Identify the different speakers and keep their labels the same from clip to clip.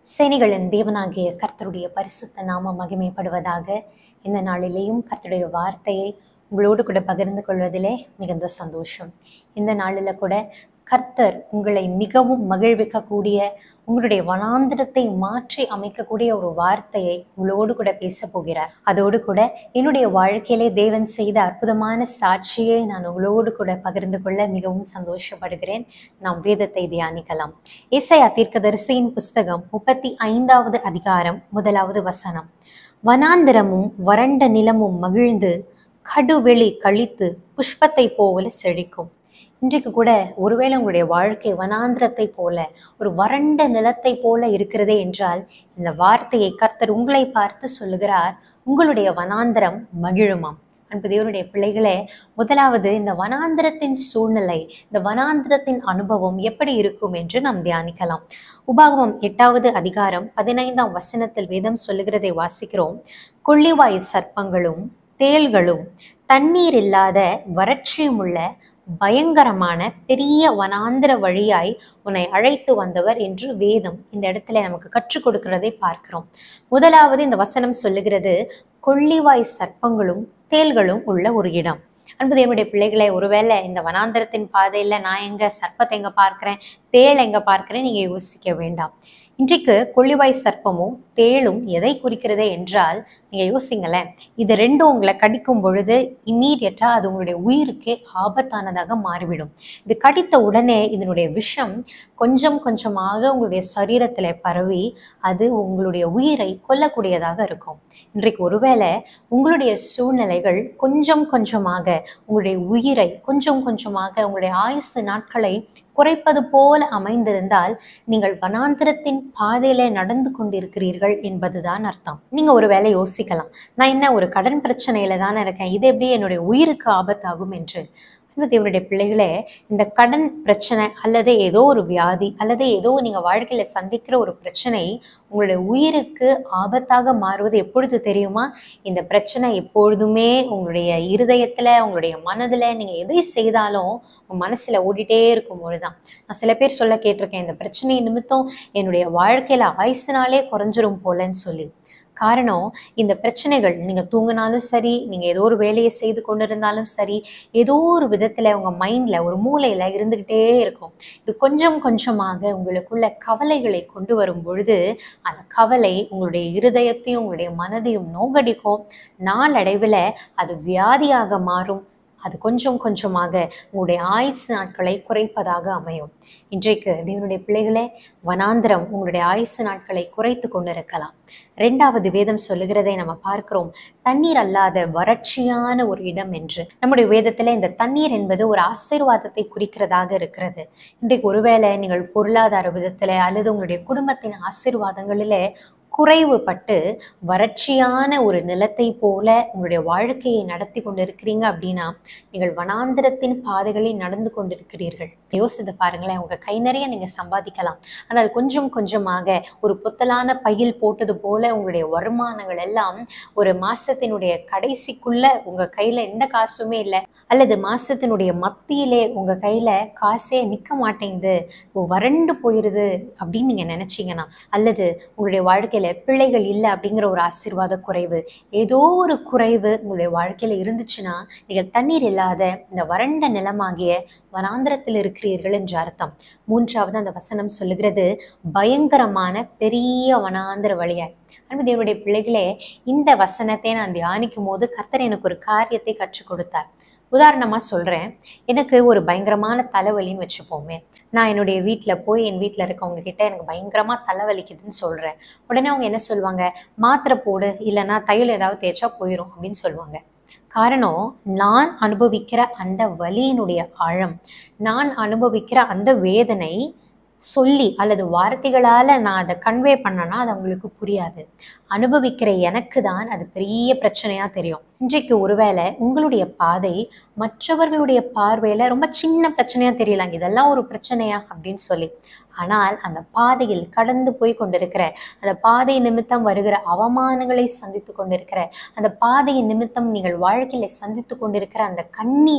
Speaker 1: சேனைகளின் தேவனாகிய கர்த்தருடைய பரிசுத்த நாமம் மகிமைப்படுவதாக இந்த நாளிலேயும் கர்த்தருடைய வார்த்தையை உங்களோடு கூட பகிர்ந்து கொள்வதிலே மிகுந்த சந்தோஷம் இந்த நாளில் கூட கர்த்தர் உங்களை மிகவும் மகிழ்விக்கக்கூடிய உங்களுடைய வனாந்திரத்தை மாற்றி அமைக்கக்கூடிய ஒரு வார்த்தையை உங்களோடு கூட பேச போகிறார் அதோடு கூட என்னுடைய வாழ்க்கையிலே தேவன் செய்த அற்புதமான சாட்சியை நான் உங்களோடு கூட பகிர்ந்து கொள்ள மிகவும் சந்தோஷப்படுகிறேன் நாம் வேதத்தை தியானிக்கலாம் ஏசாயா தீர்க்கதரிசியின் புஸ்தகம் முப்பத்தி ஐந்தாவது அதிகாரம் முதலாவது வசனம் வனாந்திரமும் வறண்ட நிலமும் மகிழ்ந்து கடுவெளி கழித்து புஷ்பத்தை போல செழிக்கும் இன்றைக்கு கூட ஒருவேளை உங்களுடைய வாழ்க்கை வனாந்திரத்தை போல ஒரு வறண்ட நிலத்தை போல இருக்கிறதே என்றால் இந்த வார்த்தையை கர்த்தர் உங்களை பார்த்து சொல்லுகிறார் உங்களுடைய வனாந்திரம் மகிழுமாம் அன்பு தேவனுடைய பிள்ளைகளே முதலாவது இந்த வனாந்திரத்தின் சூழ்நிலை இந்த வனாந்திரத்தின் அனுபவம் எப்படி இருக்கும் என்று நாம் தியானிக்கலாம் உபாகமம் எட்டாவது அதிகாரம் பதினைந்தாம் வசனத்தில் வேதம் சொல்லுகிறதை வாசிக்கிறோம் கொள்ளிவாய் சர்ப்பங்களும் தேள்களும் தண்ணீர் இல்லாத வறட்சியும் உள்ள பயங்கரமான பெரிய வனாந்திர வழியாய் உன்னை அழைத்து வந்தவர் என்று வேதம் இந்த இடத்துல நமக்கு கற்றுக் கொடுக்கிறதை பார்க்கிறோம் முதலாவது இந்த வசனம் சொல்லுகிறது கொள்ளிவாய் சர்ப்பங்களும் தேள்களும் உள்ள ஒரு இடம் அன்பு தேவனுடைய பிள்ளைகளை ஒருவேளை இந்த வனாந்திரத்தின் பாதையில நான் எங்க சர்ப்பத்தை எங்க பார்க்கிறேன் தேள் எங்க பார்க்கிறேன் நீங்க யோசிக்க வேண்டாம் இன்றைக்கு கொள்ளிவாய் சர்ப்பமும் தேளும் எதை குறிக்கிறதே என்றால் நீங்க யோசிங்களேன் இது ரெண்டும் உங்களை கடிக்கும் பொழுது இம்மீடியட்டா அது உங்களுடைய உயிருக்கே ஆபத்தானதாக மாறிவிடும் இது கடித்த உடனே இதனுடைய விஷம் கொஞ்சம் கொஞ்சமாக உங்களுடைய சரீரத்துல பரவி அது உங்களுடைய உயிரை கொல்லக்கூடியதாக இருக்கும் இன்றைக்கு ஒருவேளை உங்களுடைய சூழ்நிலைகள் கொஞ்சம் கொஞ்சமாக உங்களுடைய உயிரை கொஞ்சம் கொஞ்சமாக உங்களுடைய ஆயுசு நாட்களை குறைப்பது போல அமைந்திருந்தால் நீங்கள் வனாந்திரத்தின் பாதையில நடந்து கொண்டிருக்கிறீர்கள் என்பதுதான் அர்த்தம் நீங்க ஒரு வேலை யோசிக்கலாம் நான் என்ன ஒரு கடன் பிரச்சனையில தானே இருக்கேன் இது எப்படி என்னுடைய உயிருக்கு ஆபத்தாகும் என்று தேவனுடைய பிள்ளைகளே இந்த கடன் பிரச்சனை அல்லது ஏதோ ஒரு வியாதி அல்லது ஏதோ நீங்க வாழ்க்கையில சந்திக்கிற ஒரு பிரச்சனை உங்களுடைய உயிருக்கு ஆபத்தாக மாறுவது எப்பொழுது தெரியுமா இந்த பிரச்சனை எப்பொழுதுமே உங்களுடைய இருதயத்துல உங்களுடைய மனதுல நீங்க எதை செய்தாலும் உங்க மனசுல ஓடிட்டே இருக்கும் பொழுதுதான் நான் சில பேர் சொல்ல கேட்டிருக்கேன் இந்த பிரச்சனை நிமித்தம் என்னுடைய வாழ்க்கையில ஆயுசுனாலே குறைஞ்சிரும் போலன்னு சொல்லி காரணம் இந்த பிரச்சனைகள் நீங்க தூங்கினாலும் சரி நீங்க ஏதோ ஒரு வேலையை செய்து கொண்டிருந்தாலும் சரி ஏதோ ஒரு விதத்துல உங்க மைண்ட்ல ஒரு மூளையில இருந்துகிட்டே இருக்கும் இது கொஞ்சம் கொஞ்சமாக உங்களுக்குள்ள கவலைகளை கொண்டு வரும் பொழுது அந்த கவலை உங்களுடைய இருதயத்தையும் உங்களுடைய மனதையும் நோகடிக்கும் நாளடைவில் அது வியாதியாக மாறும் அது கொஞ்சம் கொஞ்சமாக உங்களுடைய ஆயுசு நாட்களை குறைப்பதாக அமையும் இன்றைக்கு தேவனுடைய பிள்ளைகளே வனாந்திரம் உங்களுடைய ஆயுசு நாட்களை குறைத்து கொண்டிருக்கலாம் ரெண்டாவது வேதம் சொல்லுகிறதை நம்ம பார்க்கிறோம் தண்ணீர் அல்லாத வறட்சியான ஒரு இடம் என்று நம்முடைய வேதத்துல இந்த தண்ணீர் என்பது ஒரு ஆசீர்வாதத்தை குறிக்கிறதாக இருக்கிறது இன்றைக்கு ஒருவேளை நீங்கள் பொருளாதார விதத்துல அல்லது உங்களுடைய குடும்பத்தின் ஆசீர்வாதங்களில குறைவுபட்டு வறட்சியான ஒரு நிலத்தை போல உங்களுடைய வாழ்க்கையை நடத்தி கொண்டிருக்கிறீங்க அப்படின்னா நீங்கள் வனாந்திரத்தின் பாதைகளில் நடந்து கொண்டிருக்கிறீர்கள் யோசித்து பாருங்களேன் உங்க கை நிறைய நீங்க சம்பாதிக்கலாம் ஆனால் கொஞ்சம் கொஞ்சமாக ஒரு புத்தலான பையில் போட்டது போல உங்களுடைய வருமானங்கள் எல்லாம் ஒரு மாசத்தினுடைய கடைசிக்குள்ள உங்க கையில எந்த காசுமே இல்லை அல்லது மாசத்தினுடைய மத்தியிலே உங்க கையில காசே நிக்க மாட்டேங்குது வறண்டு போயிருது அப்படின்னு நீங்க நினைச்சீங்கன்னா அல்லது உங்களுடைய வாழ்க்கையில பிள்ளைகள் இல்லை அப்படிங்கிற ஒரு ஆசீர்வாத குறைவு ஏதோ ஒரு குறைவு உங்களுடைய வாழ்க்கையில இருந்துச்சுன்னா நீங்கள் தண்ணீர் இல்லாத இந்த வறண்ட நிலமாகிய வனாந்திரத்தில் இருக்கிறீர்கள் என்று அர்த்தம் மூன்றாவது அந்த வசனம் சொல்லுகிறது பயங்கரமான பெரிய வனாந்திர வழியாய் அன்பு தேவனுடைய பிள்ளைகளே இந்த வசனத்தை நான் தியானிக்கும் போது கர்த்தர் எனக்கு ஒரு காரியத்தை கற்றுக் கொடுத்தார் உதாரணமாக சொல்கிறேன் எனக்கு ஒரு பயங்கரமான தலைவலின்னு வச்சுப்போமே நான் என்னுடைய வீட்டில் போய் என் வீட்டில் இருக்கவங்க கிட்ட எனக்கு பயங்கரமாக தலைவலிக்குதுன்னு சொல்கிறேன் உடனே அவங்க என்ன சொல்லுவாங்க மாத்திரை போடு இல்லைன்னா தையல் ஏதாவது தேய்ச்சா போயிடும் அப்படின்னு சொல்லுவாங்க காரணம் நான் அனுபவிக்கிற அந்த வலியினுடைய ஆழம் நான் அனுபவிக்கிற அந்த வேதனை சொல்லி அல்லது வார்த்தைகளால் நான் அதை கன்வே பண்ணனா அது அவங்களுக்கு புரியாது அனுபவிக்கிற எனக்கு தான் அது பெரிய பிரச்சனையாக தெரியும் இன்றைக்கு ஒருவேளை உங்களுடைய பாதை மற்றவர்களுடைய பார்வையில் ரொம்ப சின்ன பிரச்சனையாக தெரியலாம் இதெல்லாம் ஒரு பிரச்சனையா அப்படின்னு சொல்லி ஆனால் அந்த பாதையில் கடந்து போய் கொண்டிருக்கிற அந்த பாதை நிமித்தம் வருகிற அவமானங்களை சந்தித்து கொண்டிருக்கிற அந்த பாதையின் நிமித்தம் நீங்கள் வாழ்க்கையில சந்தித்து கொண்டிருக்கிற அந்த கண்ணீர்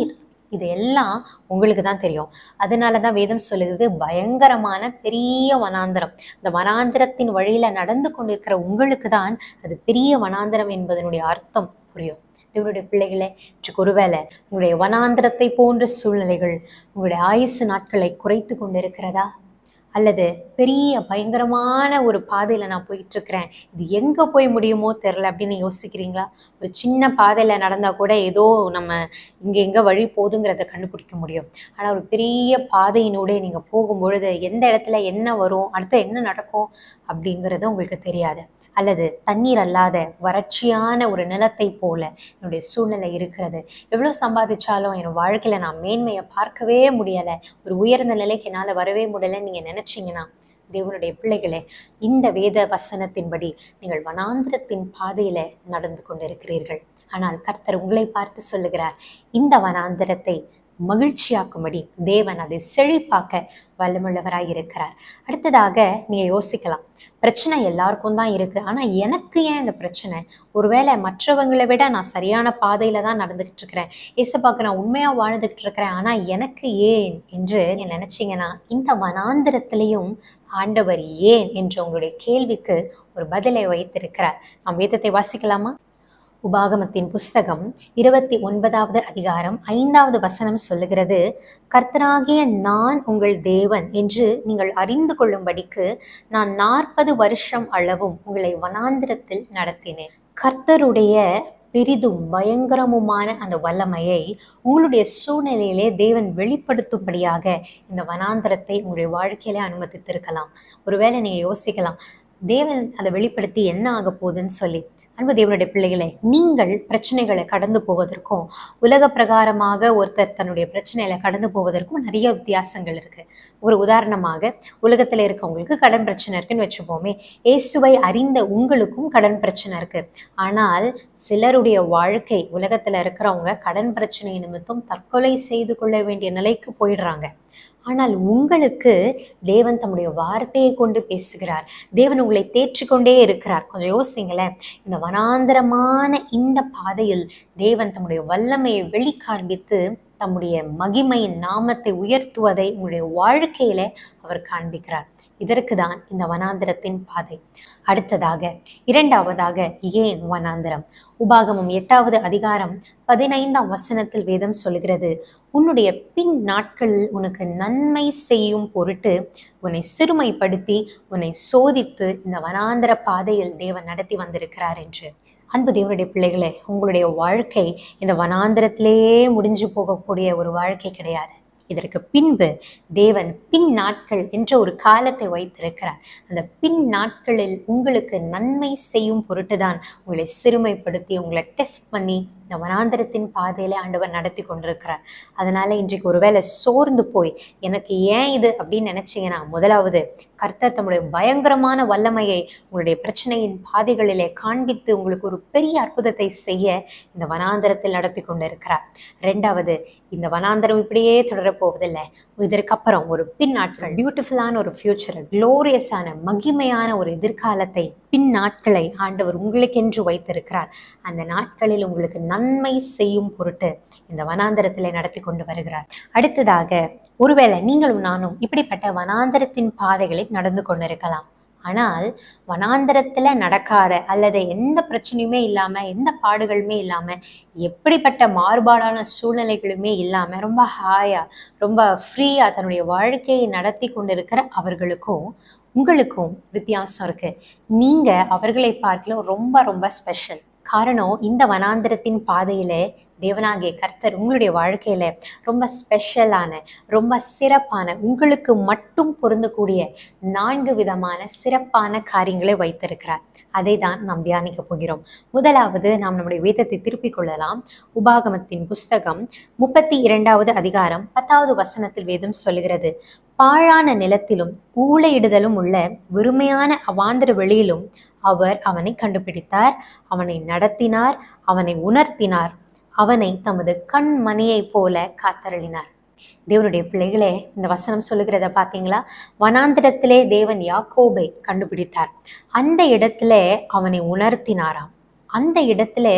Speaker 1: இது எல்லாம் உங்களுக்கு தான் தெரியும் அதனால தான் வேதம் சொல்லுது பயங்கரமான பெரிய வனாந்தரம் இந்த வனாந்தரத்தின் வழியில நடந்து கொண்டிருக்கிற உங்களுக்கு தான் அது பெரிய வனாந்தரம் என்பதனுடைய அர்த்தம் புரியும் தேவனுடைய பிள்ளைகளே இன்றைக்கு ஒருவேளை உங்களுடைய வனாந்திரத்தை போன்ற சூழ்நிலைகள் உங்களுடைய ஆயுசு நாட்களை குறைத்து கொண்டிருக்கிறதா அல்லது பெரிய பயங்கரமான ஒரு பாதையில நான் போயிட்டு இருக்கிறேன் இது எங்க போய் முடியுமோ தெரில அப்படின்னு யோசிக்கிறீங்களா ஒரு சின்ன பாதையில நடந்தா கூட ஏதோ நம்ம இங்க எங்க வழி போதுங்கிறத கண்டுபிடிக்க முடியும் ஆனா ஒரு பெரிய பாதையினூடே நீங்க போகும்பொழுது எந்த இடத்துல என்ன வரும் அடுத்து என்ன நடக்கும் அப்படிங்கிறது உங்களுக்கு தெரியாது அல்லது தண்ணீர் அல்லாத வறட்சியான ஒரு நிலத்தை போல என்னுடைய சூழ்நிலை இருக்கிறது எவ்வளோ சம்பாதிச்சாலும் என் வாழ்க்கையில நான் மேன்மையை பார்க்கவே முடியலை ஒரு உயர்ந்த நிலைக்கு என்னால் வரவே முடியலைன்னு நீங்க நினைச்சீங்கன்னா தேவனுடைய பிள்ளைகளே இந்த வேத வசனத்தின்படி நீங்கள் வனாந்திரத்தின் பாதையில நடந்து கொண்டிருக்கிறீர்கள் ஆனால் கர்த்தர் உங்களை பார்த்து சொல்லுகிறார் இந்த வனாந்திரத்தை மகிழ்ச்சியாக்கும்படி தேவன் அதை செழிப்பாக்க வல்லமுள்ளவராய் இருக்கிறார் அடுத்ததாக நீங்க யோசிக்கலாம் பிரச்சனை எல்லாருக்கும் தான் இருக்கு ஆனா எனக்கு ஏன் இந்த பிரச்சனை ஒருவேளை மற்றவங்களை விட நான் சரியான பாதையில தான் நடந்துகிட்டு இருக்கிறேன் ஏசப்பாக்கு நான் உண்மையா வாழ்ந்துகிட்டு இருக்கிறேன் ஆனா எனக்கு ஏன் என்று நீங்க நினைச்சீங்கன்னா இந்த வனாந்திரத்திலையும் ஆண்டவர் ஏன் என்ற உங்களுடைய கேள்விக்கு ஒரு பதிலை வைத்திருக்கிறார் நாம் வேதத்தை வாசிக்கலாமா உபாகமத்தின் புஸ்தகம் இருபத்தி ஒன்பதாவது அதிகாரம் ஐந்தாவது வசனம் சொல்லுகிறது கர்த்தராகிய நான் உங்கள் தேவன் என்று நீங்கள் அறிந்து கொள்ளும்படிக்கு நான் நாற்பது வருஷம் அளவும் உங்களை வனாந்திரத்தில் நடத்தினேன் கர்த்தருடைய பெரிதும் பயங்கரமுமான அந்த வல்லமையை உங்களுடைய சூழ்நிலையிலே தேவன் வெளிப்படுத்தும்படியாக இந்த வனாந்திரத்தை உங்களுடைய வாழ்க்கையிலே அனுமதித்திருக்கலாம் ஒருவேளை நீங்க யோசிக்கலாம் தேவன் அதை வெளிப்படுத்தி என்ன ஆக போகுதுன்னு சொல்லி அன்பு தேவனுடைய பிள்ளைகளே நீங்கள் பிரச்சனைகளை கடந்து போவதற்கும் உலக பிரகாரமாக ஒருத்தர் தன்னுடைய பிரச்சனையில கடந்து போவதற்கும் நிறைய வித்தியாசங்கள் இருக்கு ஒரு உதாரணமாக உலகத்துல இருக்கவங்களுக்கு கடன் பிரச்சனை இருக்குன்னு வச்சுப்போமே இயேசுவை அறிந்த உங்களுக்கும் கடன் பிரச்சனை இருக்கு ஆனால் சிலருடைய வாழ்க்கை உலகத்துல இருக்கிறவங்க கடன் பிரச்சனை நிமித்தம் தற்கொலை செய்து கொள்ள வேண்டிய நிலைக்கு போயிடுறாங்க ஆனால் உங்களுக்கு தேவன் தம்முடைய வார்த்தையை கொண்டு பேசுகிறார் தேவன் உங்களை தேற்றிக்கொண்டே இருக்கிறார் கொஞ்சம் யோசிங்களேன் இந்த வனாந்தரமான இந்த பாதையில் தேவன் தம்முடைய வல்லமையை வெளிக்காண்பித்து தம்முடைய மகிமையின் நாமத்தை உயர்த்துவதை உங்களுடைய வாழ்க்கையில அவர் காண்பிக்கிறார் இதற்கு தான் இந்த வனாந்திரத்தின் பாதை அடுத்ததாக இரண்டாவதாக ஏன் வனாந்திரம் உபாகமம் எட்டாவது அதிகாரம் பதினைந்தாம் வசனத்தில் வேதம் சொல்கிறது உன்னுடைய பின் நாட்களில் உனக்கு நன்மை செய்யும் பொருட்டு உன்னை சிறுமைப்படுத்தி உன்னை சோதித்து இந்த வனாந்திர பாதையில் தேவன் நடத்தி வந்திருக்கிறார் என்று அன்பு தேவனுடைய பிள்ளைகளே உங்களுடைய வாழ்க்கை இந்த வனாந்திரத்திலேயே முடிஞ்சு போகக்கூடிய ஒரு வாழ்க்கை கிடையாது இதற்கு பின்பு தேவன் பின் நாட்கள் என்ற ஒரு காலத்தை வைத்திருக்கிறார் அந்த பின் நாட்களில் உங்களுக்கு நன்மை செய்யும் பொருட்டுதான் உங்களை சிறுமைப்படுத்தி உங்களை டெஸ்ட் பண்ணி இந்த வனாந்தரத்தின் பாதையில ஆண்டவர் நடத்தி கொண்டிருக்கிறார் அதனால இன்றைக்கு ஒருவேளை சோர்ந்து போய் எனக்கு ஏன் இது அப்படின்னு நினைச்சீங்கன்னா முதலாவது கர்த்தர் தம்முடைய பயங்கரமான வல்லமையை உங்களுடைய பிரச்சனையின் பாதைகளிலே காண்பித்து உங்களுக்கு ஒரு பெரிய அற்புதத்தை செய்ய இந்த வனாந்தரத்தில் நடத்தி கொண்டிருக்கிறார் ரெண்டாவது இந்த வனாந்தரம் இப்படியே தொடரப் போவதில்லை இதற்கப்புறம் ஒரு பின் நாட்கள் பியூட்டிஃபுல்லான ஒரு ஃபியூச்சர் குளோரியஸான மகிமையான ஒரு எதிர்காலத்தை பின் நாட்களை ஆண்டவர் உங்களுக்கென்று வைத்திருக்கிறார் அந்த நாட்களில் உங்களுக்கு நன்மை செய்யும் பொருட்டு இந்த வனாந்தரத்திலே நடத்தி கொண்டு வருகிறார் அடுத்ததாக ஒருவேளை நீங்களும் நானும் இப்படிப்பட்ட வனாந்தரத்தின் பாதைகளில் நடந்து கொண்டிருக்கலாம் ஆனால் வனாந்தரத்துல நடக்காத அல்லது எந்த பிரச்சனையுமே இல்லாம எந்த பாடுகளுமே இல்லாம எப்படிப்பட்ட மாறுபாடான சூழ்நிலைகளுமே இல்லாம ரொம்ப ஹாயா ரொம்ப ஃப்ரீயா தன்னுடைய வாழ்க்கையை நடத்தி கொண்டிருக்கிற அவர்களுக்கும் உங்களுக்கும் வித்தியாசம் இருக்கு நீங்க அவர்களை பார்க்கல ரொம்ப ரொம்ப ஸ்பெஷல் காரணம் இந்த வனாந்திரத்தின் பாதையில தேவனாகிய கர்த்தர் உங்களுடைய வாழ்க்கையில ரொம்ப ஸ்பெஷலான ரொம்ப சிறப்பான உங்களுக்கு மட்டும் பொருந்தக்கூடிய நான்கு விதமான சிறப்பான காரியங்களை வைத்திருக்கிறார் அதை தான் நாம் தியானிக்க போகிறோம் முதலாவது நாம் நம்முடைய வேதத்தை திருப்பிக் கொள்ளலாம் உபாகமத்தின் புஸ்தகம் முப்பத்தி இரண்டாவது அதிகாரம் பத்தாவது வசனத்தில் வேதம் சொல்லுகிறது பாழான நிலத்திலும் ஊழையிடுதலும் உள்ள வெறுமையான அவாந்தர வெளியிலும் அவர் அவனை கண்டுபிடித்தார் அவனை நடத்தினார் அவனை உணர்த்தினார் அவனை தமது கண்மணியைப் போல காத்தருளினார் தேவனுடைய பிள்ளைகளே இந்த வசனம் சொல்லுகிறத பார்த்தீங்களா வனாந்திரத்திலே தேவன் யாக்கோபை கண்டுபிடித்தார் அந்த இடத்துல அவனை உணர்த்தினாராம் அந்த இடத்துல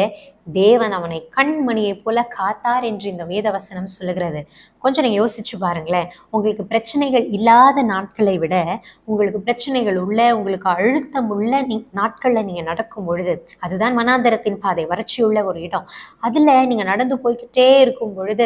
Speaker 1: தேவன் அவனை கண்மணியைப் போல காத்தார் என்று இந்த வேதவசனம் சொல்லுகிறது கொஞ்சம் நீங்க யோசிச்சு பாருங்களேன் உங்களுக்கு பிரச்சனைகள் இல்லாத நாட்களை விட உங்களுக்கு பிரச்சனைகள் உள்ள உங்களுக்கு அழுத்தம் உள்ள நீ நாட்கள்ல நீங்க நடக்கும் பொழுது அதுதான் மனாந்தரத்தின் பாதை வறட்சியுள்ள ஒரு இடம் அதுல நீங்க நடந்து போய்க்கிட்டே இருக்கும் பொழுது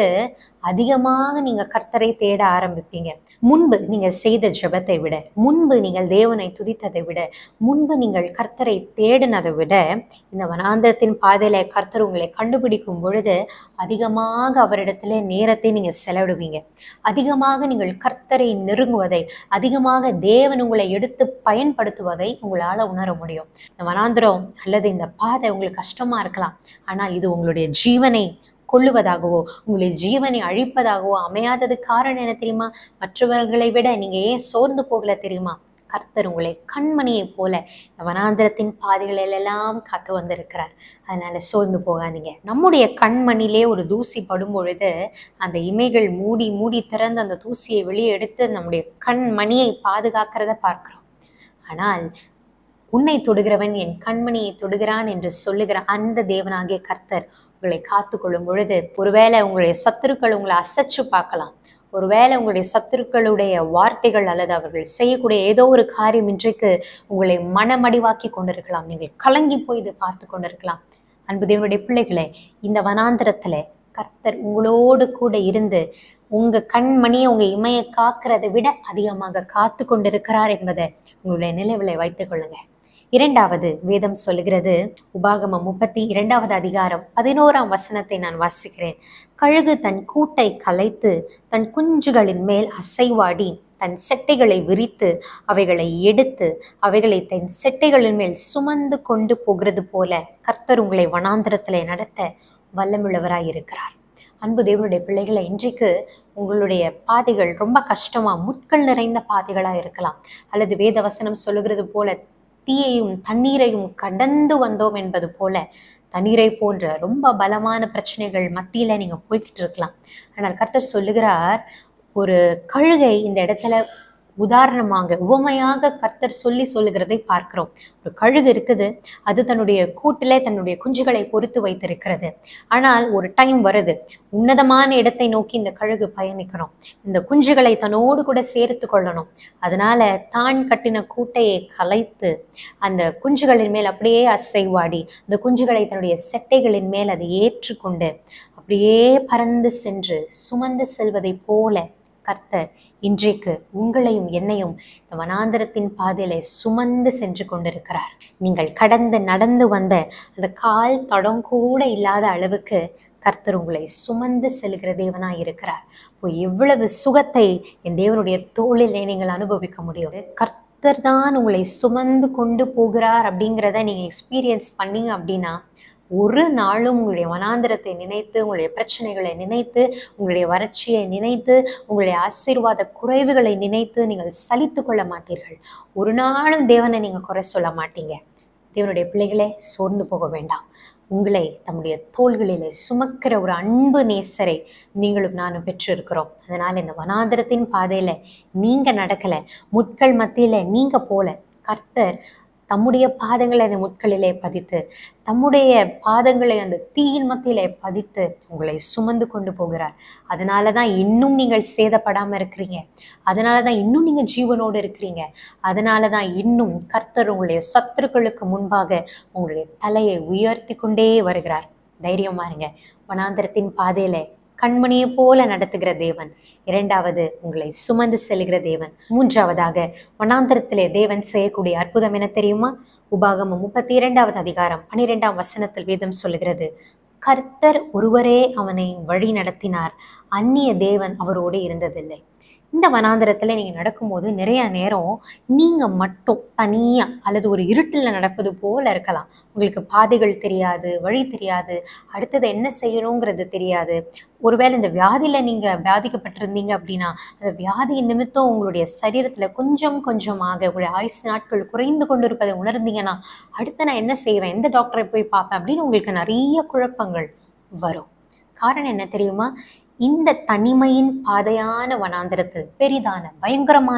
Speaker 1: அதிகமாக நீங்க கர்த்தரை தேட ஆரம்பிப்பீங்க முன்பு நீங்கள் செய்த ஜெபத்தை விட முன்பு நீங்கள் தேவனை துதித்ததை விட முன்பு நீங்கள் கர்த்தரை தேடினதை விட இந்த வனாந்தரத்தின் பாதையில கர்த்தர் உங்களை கண்டுபிடிக்கும் பொழுது அதிகமாக அவரிடத்துல நேரத்தை நீங்க செலவிடுவீங்க அதிகமாக நீங்கள் கர்த்தரை நெருங்குவதை அதிகமாக தேவன் உங்களை எடுத்து பயன்படுத்துவதை உங்களால உணர முடியும் இந்த வனாந்திரம் அல்லது இந்த பாதை உங்களுக்கு கஷ்டமா இருக்கலாம் ஆனால் இது உங்களுடைய ஜீவனை கொள்ளுவதாகவோ உங்களுடைய ஜீவனை அழிப்பதாகவோ அமையாதது காரணம் என்ன தெரியுமா மற்றவர்களை விட நீங்க ஏன் சோர்ந்து போகல தெரியுமா கர்த்தர் உங்களை கண்மணியைப் போல இந்த வனாந்திரத்தின் பாதைகளிலெல்லாம் காத்து வந்திருக்கிறார் அதனால சோர்ந்து போகாதீங்க நம்முடைய கண்மணிலே ஒரு தூசி படும் பொழுது அந்த இமைகள் மூடி மூடி திறந்து அந்த தூசியை வெளியே எடுத்து நம்முடைய கண்மணியை பாதுகாக்கிறத பார்க்கிறோம் ஆனால் உன்னை தொடுகிறவன் என் கண்மணியை தொடுகிறான் என்று சொல்லுகிற அந்த தேவனாகிய கர்த்தர் உங்களை காத்து கொள்ளும் பொழுது ஒருவேளை உங்களுடைய சத்துருக்கள் உங்களை அசைச்சு பார்க்கலாம் ஒருவேளை உங்களுடைய சத்துருக்களுடைய வார்த்தைகள் அல்லது அவர்கள் செய்யக்கூடிய ஏதோ ஒரு காரியம் இன்றைக்கு உங்களை மனமடிவாக்கி கொண்டிருக்கலாம் நீங்கள் கலங்கி போய் இதை பார்த்து கொண்டிருக்கலாம் அன்பு தேவனுடைய பிள்ளைகளே இந்த வனாந்திரத்துல கர்த்தர் உங்களோடு கூட இருந்து உங்க கண்மணியை உங்க இமையை காக்கிறதை விட அதிகமாக காத்து கொண்டிருக்கிறார் என்பதை உங்களுடைய நினைவிலை வைத்துக் கொள்ளுங்க இரண்டாவது வேதம் சொல்லுகிறது உபாகமம் முப்பத்தி இரண்டாவது அதிகாரம் பதினோராம் வசனத்தை நான் வாசிக்கிறேன் கழுகு தன் கூட்டை கலைத்து தன் குஞ்சுகளின் மேல் அசைவாடி தன் செட்டைகளை விரித்து அவைகளை எடுத்து அவைகளை தன் செட்டைகளின் மேல் சுமந்து கொண்டு போகிறது போல கர்த்தர் உங்களை வனாந்திரத்திலே நடத்த வல்லமுள்ளவராய் இருக்கிறார் அன்பு தேவனுடைய பிள்ளைகளை இன்றைக்கு உங்களுடைய பாதைகள் ரொம்ப கஷ்டமா முட்கள் நிறைந்த பாதைகளா இருக்கலாம் அல்லது வேத வசனம் சொல்லுகிறது போல தீயையும் தண்ணீரையும் கடந்து வந்தோம் என்பது போல தண்ணீரை போன்ற ரொம்ப பலமான பிரச்சனைகள் மத்தியில நீங்க போய்கிட்டு இருக்கலாம் ஆனால் கர்த்தர் சொல்லுகிறார் ஒரு கழுகை இந்த இடத்துல உதாரணமாக உவமையாக கர்த்தர் சொல்லி சொல்லுகிறதை பார்க்கிறோம் ஒரு கழுகு இருக்குது அது தன்னுடைய கூட்டிலே தன்னுடைய குஞ்சுகளை பொறுத்து வைத்திருக்கிறது ஆனால் ஒரு டைம் வருது உன்னதமான இடத்தை நோக்கி இந்த கழுகு பயணிக்கணும் இந்த குஞ்சுகளை தன்னோடு கூட சேர்த்து கொள்ளணும் அதனால தான் கட்டின கூட்டையை கலைத்து அந்த குஞ்சுகளின் மேல் அப்படியே அசைவாடி அந்த குஞ்சுகளை தன்னுடைய செட்டைகளின் மேல் அதை ஏற்றுக்கொண்டு அப்படியே பறந்து சென்று சுமந்து செல்வதை போல கர்த்தர் இன்றைக்கு உங்களையும் என்னையும் இந்த வனாந்தரத்தின் பாதையில சுமந்து சென்று கொண்டிருக்கிறார் நீங்கள் கடந்து நடந்து வந்த அந்த கால் தடம் கூட இல்லாத அளவுக்கு கர்த்தர் உங்களை சுமந்து செல்கிற தேவனாய் இருக்கிறார் இப்போ எவ்வளவு சுகத்தை என் தேவனுடைய தோளிலே நீங்கள் அனுபவிக்க முடியும் கர்த்தர் தான் உங்களை சுமந்து கொண்டு போகிறார் அப்படிங்கிறத நீங்க எக்ஸ்பீரியன்ஸ் பண்ணீங்க அப்படின்னா ஒரு நாளும் உங்களுடைய வனாந்திரத்தை நினைத்து உங்களுடைய பிரச்சனைகளை நினைத்து உங்களுடைய வறட்சியை நினைத்து உங்களுடைய ஆசீர்வாத குறைவுகளை நினைத்து நீங்கள் சலித்து கொள்ள மாட்டீர்கள் ஒரு நாளும் தேவனை நீங்கள் குறை சொல்ல மாட்டீங்க தேவனுடைய பிள்ளைகளே சோர்ந்து போக வேண்டாம் உங்களை தம்முடைய தோள்களிலே சுமக்கிற ஒரு அன்பு நேசரை நீங்களும் நானும் பெற்றிருக்கிறோம் அதனால் இந்த வனாந்திரத்தின் பாதையில நீங்க நடக்கல முட்கள் மத்தியில நீங்க போல கர்த்தர் தம்முடைய பாதங்களை அந்த முட்களிலே பதித்து தம்முடைய பாதங்களை அந்த தீயின் மத்தியிலே பதித்து உங்களை சுமந்து கொண்டு போகிறார் அதனால தான் இன்னும் நீங்கள் சேதப்படாம இருக்கிறீங்க அதனால தான் இன்னும் நீங்க ஜீவனோடு இருக்கிறீங்க அதனால தான் இன்னும் கர்த்தர் உங்களுடைய சத்துருக்களுக்கு முன்பாக உங்களுடைய தலையை உயர்த்தி கொண்டே வருகிறார் தைரியமா இருங்க வனாந்தரத்தின் பாதையில கண்மணியை போல நடத்துகிற தேவன் இரண்டாவது உங்களை சுமந்து செல்கிற தேவன் மூன்றாவதாக வனாந்தரத்திலே தேவன் செய்யக்கூடிய அற்புதம் என்ன தெரியுமா உபாகமம் முப்பத்தி இரண்டாவது அதிகாரம் பனிரெண்டாம் வசனத்தில் வேதம் சொல்லுகிறது கர்த்தர் ஒருவரே அவனை வழி நடத்தினார் அந்நிய தேவன் அவரோடு இருந்ததில்லை இந்த வனாந்தரத்துல நீங்க நடக்கும்போது நிறைய நேரம் நீங்க மட்டும் தனியா அல்லது ஒரு இருட்டில் நடப்பது போல இருக்கலாம் உங்களுக்கு பாதைகள் தெரியாது வழி தெரியாது அடுத்தது என்ன செய்யணுங்கிறது தெரியாது ஒருவேளை இந்த வியாதியில நீங்க பாதிக்கப்பட்டிருந்தீங்க அப்படின்னா அந்த வியாதியின் நிமித்தம் உங்களுடைய சரீரத்துல கொஞ்சம் கொஞ்சமாக உங்களுடைய ஆயுசு நாட்கள் குறைந்து கொண்டிருப்பதை உணர்ந்தீங்கன்னா அடுத்து நான் என்ன செய்வேன் எந்த டாக்டரை போய் பார்ப்பேன் அப்படின்னு உங்களுக்கு நிறைய குழப்பங்கள் வரும் காரணம் என்ன தெரியுமா இந்த தனிமையின் பாதையான வனாந்திரத்தில் பெரிதான பயங்கரமான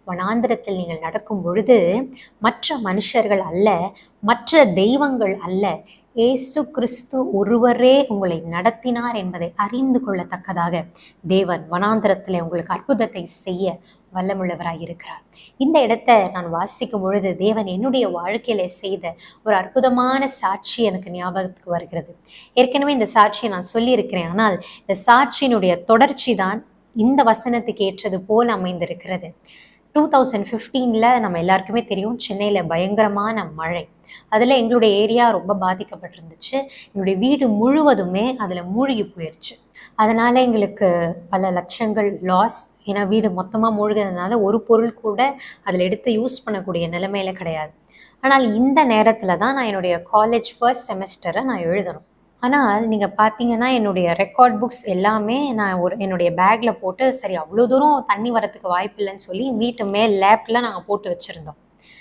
Speaker 1: வனாந்திரத்தில் நீங்கள் நடக்கும் பொழுது மற்ற மனுஷர்கள் அல்ல மற்ற தெய்வங்கள் அல்ல இயேசு கிறிஸ்து ஒருவரே உங்களை நடத்தினார் என்பதை அறிந்து கொள்ளத்தக்கதாக தேவன் வனாந்திரத்தில் உங்களுக்கு அற்புதத்தை செய்ய வல்லமுள்ளவராய் இருக்கிறார் இந்த இடத்தை நான் வாசிக்கும் பொழுது தேவன் என்னுடைய வாழ்க்கையில செய்த ஒரு அற்புதமான சாட்சி எனக்கு ஞாபகத்துக்கு வருகிறது ஏற்கனவே இந்த சாட்சியை நான் சொல்லியிருக்கிறேன் ஆனால் இந்த சாட்சியினுடைய தொடர்ச்சி தான் இந்த வசனத்துக்கு ஏற்றது போல் அமைந்திருக்கிறது டூ தௌசண்ட் ஃபிஃப்டீனில் நம்ம எல்லாருக்குமே தெரியும் சென்னையில் பயங்கரமான மழை அதில் எங்களுடைய ஏரியா ரொம்ப பாதிக்கப்பட்டிருந்துச்சு என்னுடைய வீடு முழுவதுமே அதில் மூழ்கி போயிடுச்சு அதனால் எங்களுக்கு பல லட்சங்கள் லாஸ் ஏன்னா வீடு மொத்தமாக மூழ்கிறதுனால ஒரு பொருள் கூட அதில் எடுத்து யூஸ் பண்ணக்கூடிய நிலைமையில கிடையாது ஆனால் இந்த நேரத்தில் தான் நான் என்னுடைய காலேஜ் ஃபர்ஸ்ட் செமஸ்டரை நான் எழுதணும் ஆனால் நீங்கள் பார்த்தீங்கன்னா என்னுடைய ரெக்கார்ட் புக்ஸ் எல்லாமே நான் ஒரு என்னுடைய பேக்கில் போட்டு சரி அவ்வளோ தூரம் தண்ணி வரத்துக்கு வாய்ப்பு இல்லைன்னு சொல்லி வீட்டு மேல் லேப்பில் நாங்கள் போட்டு வச்சுருந்தோம்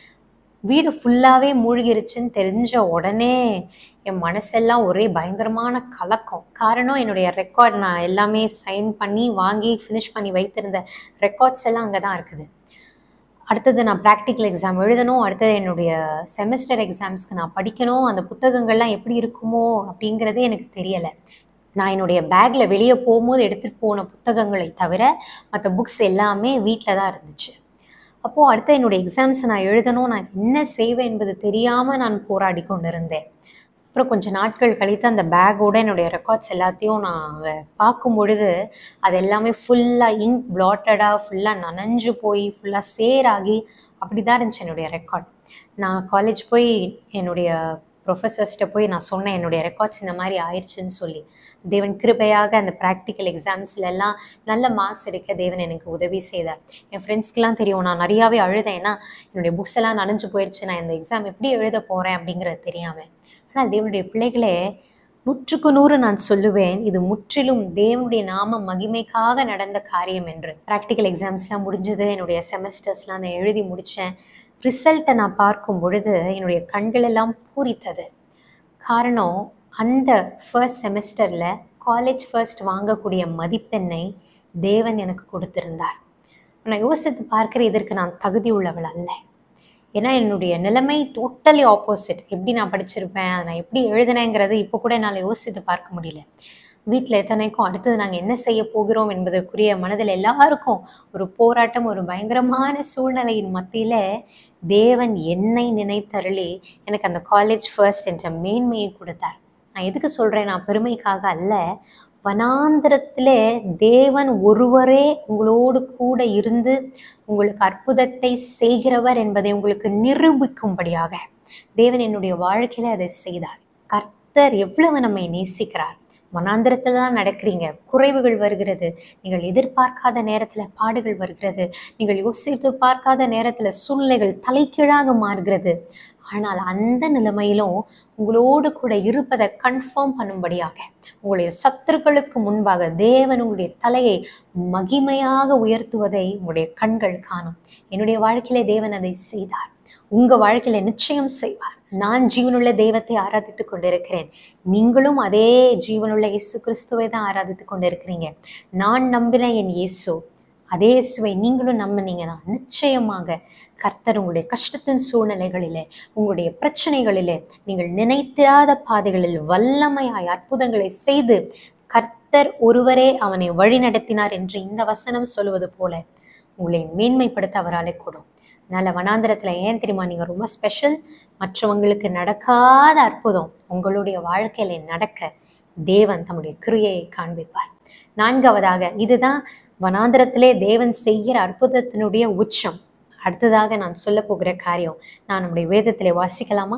Speaker 1: வீடு ஃபுல்லாகவே மூழ்கிருச்சுன்னு தெரிஞ்ச உடனே என் மனசெல்லாம் ஒரே பயங்கரமான கலக்கம் காரணம் என்னுடைய ரெக்கார்ட் நான் எல்லாமே சைன் பண்ணி வாங்கி ஃபினிஷ் பண்ணி வைத்திருந்த ரெக்கார்ட்ஸ் எல்லாம் அங்கே தான் இருக்குது அடுத்தது நான் ப்ராக்டிக்கல் எக்ஸாம் எழுதணும் அடுத்தது என்னுடைய செமஸ்டர் எக்ஸாம்ஸ்க்கு நான் படிக்கணும் அந்த புத்தகங்கள்லாம் எப்படி இருக்குமோ அப்படிங்கிறதே எனக்கு தெரியலை நான் என்னுடைய பேக்கில் வெளியே போகும்போது எடுத்துகிட்டு போன புத்தகங்களை தவிர மற்ற புக்ஸ் எல்லாமே வீட்டில் தான் இருந்துச்சு அப்போது அடுத்த என்னுடைய எக்ஸாம்ஸ் நான் எழுதணும் நான் என்ன செய்வேன் என்பது தெரியாமல் நான் போராடி கொண்டு இருந்தேன் அப்புறம் கொஞ்ச நாட்கள் கழித்து அந்த பேக்கோட என்னுடைய ரெக்கார்ட்ஸ் எல்லாத்தையும் நான் பார்க்கும் பொழுது அது எல்லாமே ஃபுல்லாக இங்க் பிளாட்டடாக ஃபுல்லாக நனைஞ்சு போய் ஃபுல்லாக சேராகி அப்படி தான் இருந்துச்சு என்னுடைய ரெக்கார்ட் நான் காலேஜ் போய் என்னுடைய ப்ரொஃபஸர்ஸ்கிட்ட போய் நான் சொன்னேன் என்னுடைய ரெக்கார்ட்ஸ் இந்த மாதிரி ஆயிடுச்சுன்னு சொல்லி தேவன் கிருபையாக அந்த ப்ராக்டிக்கல் எக்ஸாம்ஸ்ல எல்லாம் நல்ல மார்க்ஸ் எடுக்க தேவன் எனக்கு உதவி செய்தார் என் ஃப்ரெண்ட்ஸ்க்கெலாம் தெரியும் நான் நிறையாவே அழுதேன் ஏன்னா என்னுடைய புக்ஸ் எல்லாம் நனைஞ்சு போயிடுச்சு நான் இந்த எக்ஸாம் எப்படி எழுத போகிறேன் அப்படிங்கிறது தெரியாமல் ஆனால் தேவனுடைய பிள்ளைகளே நூற்றுக்கு நூறு நான் சொல்லுவேன் இது முற்றிலும் தேவனுடைய நாம மகிமைக்காக நடந்த காரியம் என்று ப்ராக்டிக்கல் எக்ஸாம்ஸ்லாம் முடிஞ்சது என்னுடைய செமஸ்டர்ஸ்லாம் நான் எழுதி முடித்தேன் ரிசல்ட்டை நான் பார்க்கும் பொழுது என்னுடைய கண்கள் எல்லாம் பூரித்தது காரணம் அந்த ஃபர்ஸ்ட் செமஸ்டரில் காலேஜ் ஃபர்ஸ்ட் வாங்கக்கூடிய மதிப்பெண்ணை தேவன் எனக்கு கொடுத்திருந்தார் நான் யோசித்து பார்க்கிற இதற்கு நான் தகுதி உள்ளவள் அல்ல ஏன்னா என்னுடைய நிலைமை டோட்டலி ஆப்போசிட் எப்படி நான் படிச்சிருப்பேன் அதை நான் எப்படி எழுதினேங்கிறது இப்போ கூட என்னால் யோசித்து பார்க்க முடியல வீட்டில் எத்தனைக்கும் அடுத்தது நாங்கள் என்ன செய்ய போகிறோம் என்பதற்குரிய மனதில் எல்லாருக்கும் ஒரு போராட்டம் ஒரு பயங்கரமான சூழ்நிலையின் மத்தியில் தேவன் என்னை நினைத்தருளி எனக்கு அந்த காலேஜ் ஃபர்ஸ்ட் என்ற மேன்மையை கொடுத்தார் நான் எதுக்கு சொல்கிறேன் நான் பெருமைக்காக அல்ல வனாந்திரத்தில் தேவன் ஒருவரே உங்களோடு கூட இருந்து உங்களுக்கு அற்புதத்தை செய்கிறவர் என்பதை உங்களுக்கு நிரூபிக்கும்படியாக தேவன் என்னுடைய வாழ்க்கையில் அதை செய்தார் கர்த்தர் எவ்வளவு நம்மை நேசிக்கிறார் வனாந்திரத்தில் தான் நடக்கிறீங்க குறைவுகள் வருகிறது நீங்கள் எதிர்பார்க்காத நேரத்தில் பாடுகள் வருகிறது நீங்கள் யோசித்து பார்க்காத நேரத்தில் சூழ்நிலைகள் தலைகீழாக மாறுகிறது ஆனால் அந்த நிலைமையிலும் உங்களோடு கூட இருப்பதை கன்ஃபார்ம் பண்ணும்படியாக உங்களுடைய சத்துருக்களுக்கு முன்பாக தேவன் உங்களுடைய தலையை மகிமையாக உயர்த்துவதை உங்களுடைய கண்கள் காணும் என்னுடைய வாழ்க்கையிலே தேவன் அதை செய்தார் உங்க வாழ்க்கையில நிச்சயம் செய்வார் நான் ஜீவனுள்ள தெய்வத்தை ஆராதித்துக் கொண்டிருக்கிறேன் நீங்களும் அதே ஜீவனுள்ள இயேசு கிறிஸ்துவை தான் ஆராதித்துக் கொண்டிருக்கிறீங்க நான் நம்பின என் இயேசு அதே இயேசுவை நீங்களும் நம்பினீங்கன்னா நிச்சயமாக கர்த்தர் உங்களுடைய கஷ்டத்தின் சூழ்நிலைகளிலே உங்களுடைய பிரச்சனைகளிலே நீங்கள் நினைத்தாத பாதைகளில் வல்லமையாய் அற்புதங்களை செய்து கர்த்தர் ஒருவரே அவனை வழி நடத்தினார் என்று இந்த வசனம் சொல்லுவது போல உங்களை மேன்மைப்படுத்த அவராலே கூடும் அதனால வனாந்திரத்தில் ஏன் தெரியுமா நீங்கள் ரொம்ப ஸ்பெஷல் மற்றவங்களுக்கு நடக்காத அற்புதம் உங்களுடைய வாழ்க்கையில நடக்க தேவன் தம்முடைய கிரியையை காண்பிப்பார் நான்காவதாக இதுதான் வனாந்திரத்திலே தேவன் செய்கிற அற்புதத்தினுடைய உச்சம் அடுத்ததாக நான் சொல்ல போகிற காரியம் நான் நம்முடைய வேதத்திலே வாசிக்கலாமா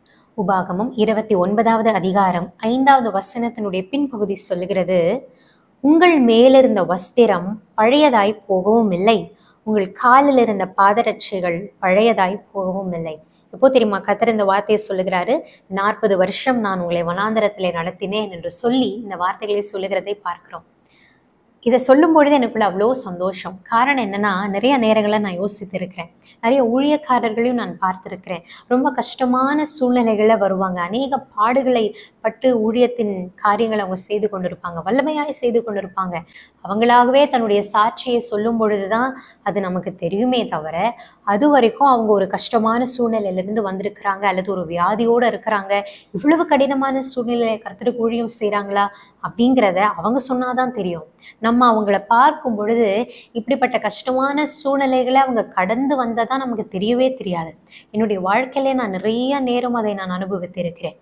Speaker 1: உபாகமம் இருபத்தி ஒன்பதாவது அதிகாரம் ஐந்தாவது வசனத்தினுடைய பின்பகுதி சொல்லுகிறது உங்கள் மேலிருந்த வஸ்திரம் பழையதாய் போகவும் இல்லை உங்கள் காலில் இருந்த பாதரட்சைகள் பழையதாய் போகவும் இல்லை எப்போ தெரியுமா கத்தர் இந்த வார்த்தையை சொல்லுகிறாரு நாற்பது வருஷம் நான் உங்களை வனாந்தரத்திலே நடத்தினேன் என்று சொல்லி இந்த வார்த்தைகளை சொல்லுகிறதை பார்க்கிறோம் இதை சொல்லும் பொழுது எனக்குள்ள அவ்வளோ சந்தோஷம் காரணம் என்னன்னா நிறைய நேரங்களில் நான் யோசித்திருக்கிறேன் நிறைய ஊழியக்காரர்களையும் நான் பார்த்திருக்கிறேன் ரொம்ப கஷ்டமான சூழ்நிலைகளில் வருவாங்க அநேக பாடுகளை பட்டு ஊழியத்தின் காரியங்களை அவங்க செய்து கொண்டிருப்பாங்க வல்லமையாய் செய்து கொண்டிருப்பாங்க அவங்களாகவே தன்னுடைய சாட்சியை சொல்லும் பொழுதுதான் அது நமக்கு தெரியுமே தவிர அது வரைக்கும் அவங்க ஒரு கஷ்டமான சூழ்நிலையிலிருந்து வந்திருக்கிறாங்க அல்லது ஒரு வியாதியோடு இருக்கிறாங்க இவ்வளவு கடினமான சூழ்நிலையை கருத்துருக்கு ஊழியம் செய்கிறாங்களா அப்படிங்கிறத அவங்க சொன்னாதான் தெரியும் நம்ம அவங்கள பார்க்கும் பொழுது இப்படிப்பட்ட கஷ்டமான சூழ்நிலைகளை அவங்க கடந்து வந்ததா நமக்கு தெரியவே தெரியாது என்னுடைய வாழ்க்கையிலே நான் நிறைய நேரம் அதை நான் அனுபவித்திருக்கிறேன்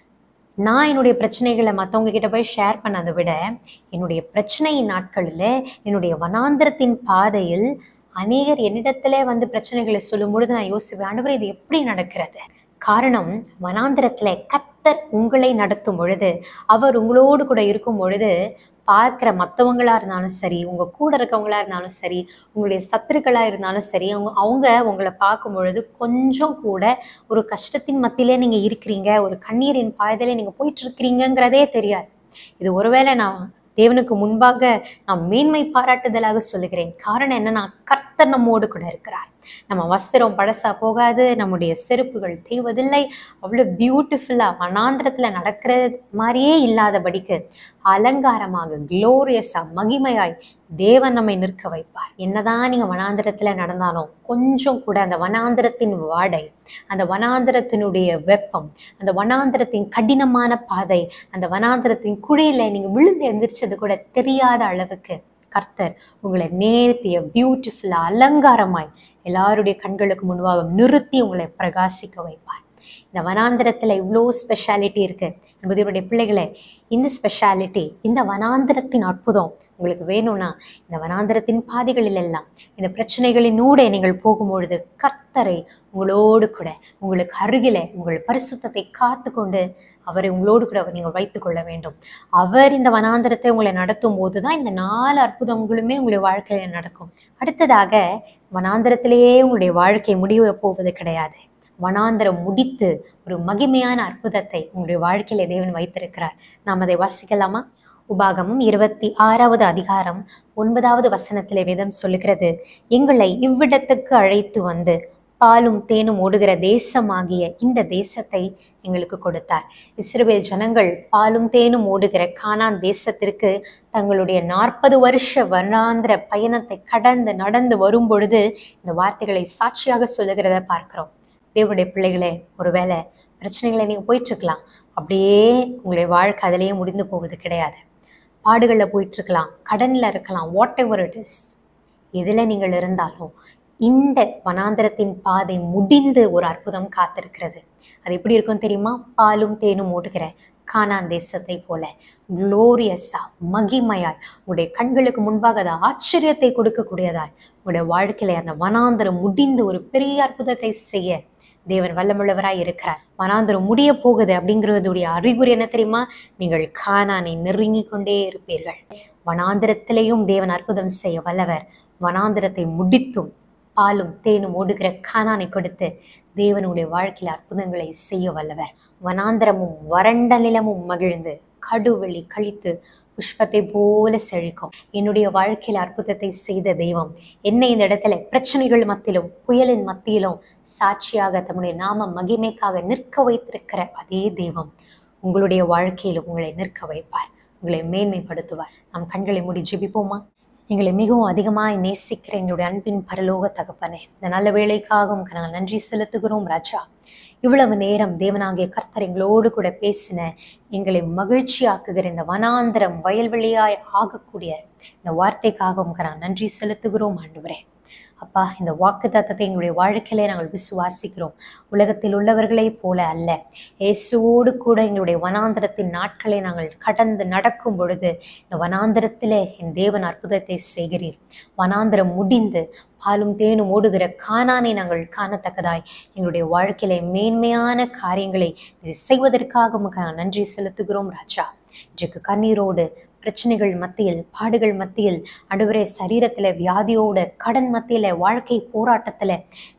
Speaker 1: நான் என்னுடைய பிரச்சனைகளை மற்றவங்க கிட்ட போய் ஷேர் பண்ணதை விட என்னுடைய பிரச்சனை நாட்களில் என்னுடைய வனாந்திரத்தின் பாதையில் அநேகர் என்னிடத்துல வந்து பிரச்சனைகளை சொல்லும் பொழுது நான் யோசிப்பேன் ஆண்டவரே இது எப்படி நடக்கிறது காரணம் வனாந்திரத்துல கத்தர் உங்களை நடத்தும் பொழுது அவர் உங்களோடு கூட இருக்கும் பொழுது பார்க்கிற மற்றவங்களா இருந்தாலும் சரி உங்க கூட இருக்கவங்களா இருந்தாலும் சரி உங்களுடைய சத்துருக்களா இருந்தாலும் சரி அவங்க அவங்க உங்களை பார்க்கும் பொழுது கொஞ்சம் கூட ஒரு கஷ்டத்தின் மத்தியிலே நீங்க இருக்கிறீங்க ஒரு கண்ணீரின் பாய்தலே நீங்க போயிட்டு இருக்கிறீங்கங்கிறதே தெரியாது இது ஒருவேளை நான் தேவனுக்கு முன்பாக நான் மேன்மை பாராட்டுதலாக சொல்லுகிறேன் காரணம் என்னன்னா கர்த்தர் நம்மோடு கூட இருக்கிறார் நம்ம வஸ்திரம் பழசா போகாது நம்முடைய செருப்புகள் தேய்வதில்லை அவ்வளோ பியூட்டிஃபுல்லாக வனாந்திரத்தில் நடக்கிற மாதிரியே இல்லாதபடிக்கு அலங்காரமாக குளோரியஸாக மகிமையாய் தேவன் நம்மை நிற்க வைப்பார் என்னதான் நீங்கள் வனாந்திரத்தில் நடந்தாலும் கொஞ்சம் கூட அந்த வனாந்திரத்தின் வாடை அந்த வனாந்திரத்தினுடைய வெப்பம் அந்த வனாந்திரத்தின் கடினமான பாதை அந்த வனாந்திரத்தின் குழியில நீங்கள் விழுந்து எந்திரிச்சது கூட தெரியாத அளவுக்கு கர்த்தர் உங்களை நேர்த்திய பியூட்டிஃபுல்லாக அலங்காரமாய் எல்லாருடைய கண்களுக்கு முன்பாக நிறுத்தி உங்களை பிரகாசிக்க வைப்பார் இந்த வனாந்திரத்தில் இவ்வளோ ஸ்பெஷாலிட்டி இருக்கு என்பது என்னுடைய பிள்ளைகளே இந்த ஸ்பெஷாலிட்டி இந்த வனாந்திரத்தின் அற்புதம் உங்களுக்கு வேணும்னா இந்த வனாந்திரத்தின் பாதைகளில் எல்லாம் இந்த பிரச்சனைகளினூடே நீங்கள் போகும்பொழுது கர்த்தரை உங்களோடு கூட உங்களுக்கு அருகில உங்கள் பரிசுத்தத்தை காத்து கொண்டு அவரை உங்களோடு கூட நீங்கள் வைத்துக் கொள்ள வேண்டும் அவர் இந்த வனாந்திரத்தை உங்களை நடத்தும் போது தான் இந்த நாலு அற்புதங்களுமே உங்களுடைய வாழ்க்கையில நடக்கும் அடுத்ததாக வனாந்திரத்திலேயே உங்களுடைய வாழ்க்கை முடிவு போவது கிடையாது வனாந்தரம் முடித்து ஒரு மகிமையான அற்புதத்தை உங்களுடைய வாழ்க்கையில தேவன் வைத்திருக்கிறார் நாம் அதை வாசிக்கலாமா உபாகமும் இருபத்தி ஆறாவது அதிகாரம் ஒன்பதாவது வசனத்திலே வேதம் சொல்லுகிறது எங்களை இவ்விடத்துக்கு அழைத்து வந்து பாலும் தேனும் ஓடுகிற தேசமாகிய இந்த தேசத்தை எங்களுக்கு கொடுத்தார் இஸ்ரவேல் ஜனங்கள் பாலும் தேனும் ஓடுகிற கானான் தேசத்திற்கு தங்களுடைய நாற்பது வருஷ வர்ணாந்திர பயணத்தை கடந்து நடந்து வரும் பொழுது இந்த வார்த்தைகளை சாட்சியாக சொல்லுகிறத பார்க்கிறோம் தேவனுடைய பிள்ளைகளே ஒருவேளை பிரச்சனைகளை நீங்கள் போயிட்டுருக்கலாம் அப்படியே உங்களுடைய வாழ்க்கை அதிலேயே முடிந்து போவது கிடையாது பாடுகளில் போயிட்டுருக்கலாம் கடனில் இருக்கலாம் வாட் எவர் இட் இஸ் எதில் நீங்கள் இருந்தாலும் இந்த வனாந்திரத்தின் பாதை முடிந்து ஒரு அற்புதம் காத்திருக்கிறது அது எப்படி இருக்கும் தெரியுமா பாலும் தேனும் ஓடுகிற கானான் தேசத்தை போல குளோரியஸா மகிமையாய் உங்களுடைய கண்களுக்கு முன்பாக அது ஆச்சரியத்தை கொடுக்கக்கூடியதாய் உங்களுடைய வாழ்க்கையில அந்த வனாந்திரம் முடிந்து ஒரு பெரிய அற்புதத்தை செய்ய தேவன் வல்லமுள்ளவராய் இருக்கிறார் வனாந்திரம் முடிய போகுது அப்படிங்கிறதுடைய அறிகுறி என்ன தெரியுமா நீங்கள் கானானை நெருங்கி கொண்டே இருப்பீர்கள் வனாந்திரத்திலேயும் தேவன் அற்புதம் செய்ய வல்லவர் வனாந்திரத்தை முடித்தும் பாலும் தேனும் ஓடுகிற கானானை கொடுத்து தேவனுடைய வாழ்க்கையில் அற்புதங்களை செய்ய வல்லவர் வனாந்திரமும் வறண்ட நிலமும் மகிழ்ந்து கடுவெளி கழித்து புஷ்பத்தை போல செழிக்கும் என்னுடைய வாழ்க்கையில் அற்புதத்தை செய்த தெய்வம் என்னை இந்த இடத்துல பிரச்சனைகள் மத்தியிலும் புயலின் மத்தியிலும் சாட்சியாக தம்முடைய நாம மகிமைக்காக நிற்க வைத்திருக்கிற அதே தெய்வம் உங்களுடைய வாழ்க்கையிலும் உங்களை நிற்க வைப்பார் உங்களை மேன்மைப்படுத்துவார் நம் கண்களை மூடி ஜெபிப்போமா எங்களை மிகவும் அதிகமாக நேசிக்கிற எங்களுடைய அன்பின் பரலோக தகப்பனே இந்த நல்ல வேலைக்காகவும் நாங்கள் நன்றி செலுத்துகிறோம் ராஜா இவ்வளவு நேரம் தேவனாகிய கர்த்தர் எங்களோடு கூட பேசின எங்களை மகிழ்ச்சியாக்குகிற இந்த வனாந்திரம் வயல்வெளியாய் ஆகக்கூடிய இந்த வார்த்தைக்காகவும் நான் நன்றி செலுத்துகிறோம் ஆண்டவரே அப்பா இந்த வாக்கு தத்தத்தை எங்களுடைய வாழ்க்கையிலே நாங்கள் விசுவாசிக்கிறோம் உலகத்தில் உள்ளவர்களைப் போல அல்ல இயேசுவோடு கூட எங்களுடைய வனாந்திரத்தின் நாட்களை நாங்கள் கடந்து நடக்கும் பொழுது இந்த வனாந்திரத்திலே என் தேவன் அற்புதத்தை செய்கிறீர் வனாந்திரம் முடிந்து பாலும் தேனும் ஓடுகிற காணானை நாங்கள் காணத்தக்கதாய் எங்களுடைய வாழ்க்கையில மேன்மையான காரியங்களை இது செய்வதற்காக உமக்கு நான் நன்றி செலுத்துகிறோம் ராஜா இன்றைக்கு கண்ணீரோடு பிரச்சனைகள் மத்தியில் பாடுகள் மத்தியில் அடுவரே சரீரத்தில் வியாதியோட கடன் மத்தியில் வாழ்க்கை போராட்டத்தில்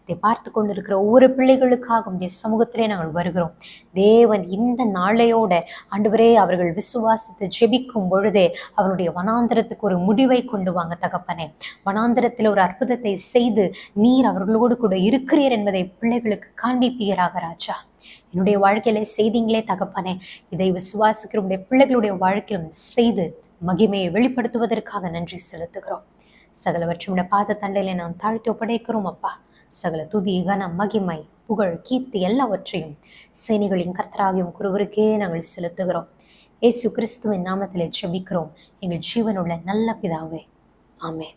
Speaker 1: இதை பார்த்து கொண்டிருக்கிற ஒவ்வொரு பிள்ளைகளுக்காக உடைய சமூகத்திலே நாங்கள் வருகிறோம் தேவன் இந்த நாளையோட ஆண்டவரே அவர்கள் விசுவாசித்து ஜெபிக்கும் பொழுதே அவருடைய வனாந்தரத்துக்கு ஒரு முடிவை கொண்டு வாங்க தகப்பனே வனாந்தரத்தில் ஒரு அற்புதத்தை செய்து நீர் அவர்களோடு கூட இருக்கிறீர் என்பதை பிள்ளைகளுக்கு காண்பிப்பீராக ராஜா என்னுடைய வாழ்க்கையில செய்தீங்களே தகப்பனே இதை விசுவாசிக்கிற உடைய பிள்ளைகளுடைய வாழ்க்கையிலும் செய்து மகிமையை வெளிப்படுத்துவதற்காக நன்றி செலுத்துகிறோம் சகலவற்றும் பாத தண்டையில நாம் தாழ்த்தி ஒப்படைக்கிறோம் அப்பா சகல துதி கனம் மகிமை புகழ் கீர்த்தி எல்லாவற்றையும் சேனைகளின் கர்த்தராகியும் குருவருக்கே நாங்கள் செலுத்துகிறோம் இயேசு கிறிஸ்துவின் நாமத்திலே ஜெபிக்கிறோம் எங்கள் ஜீவனுள்ள நல்ல பிதாவே ஆமென்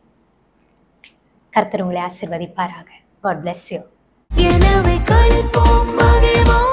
Speaker 1: கர்த்தர் உங்களை ஆசிர்வதிப்பாராக காட் bless you
Speaker 2: எனவே கழிப்போம் மகிழ்வோம்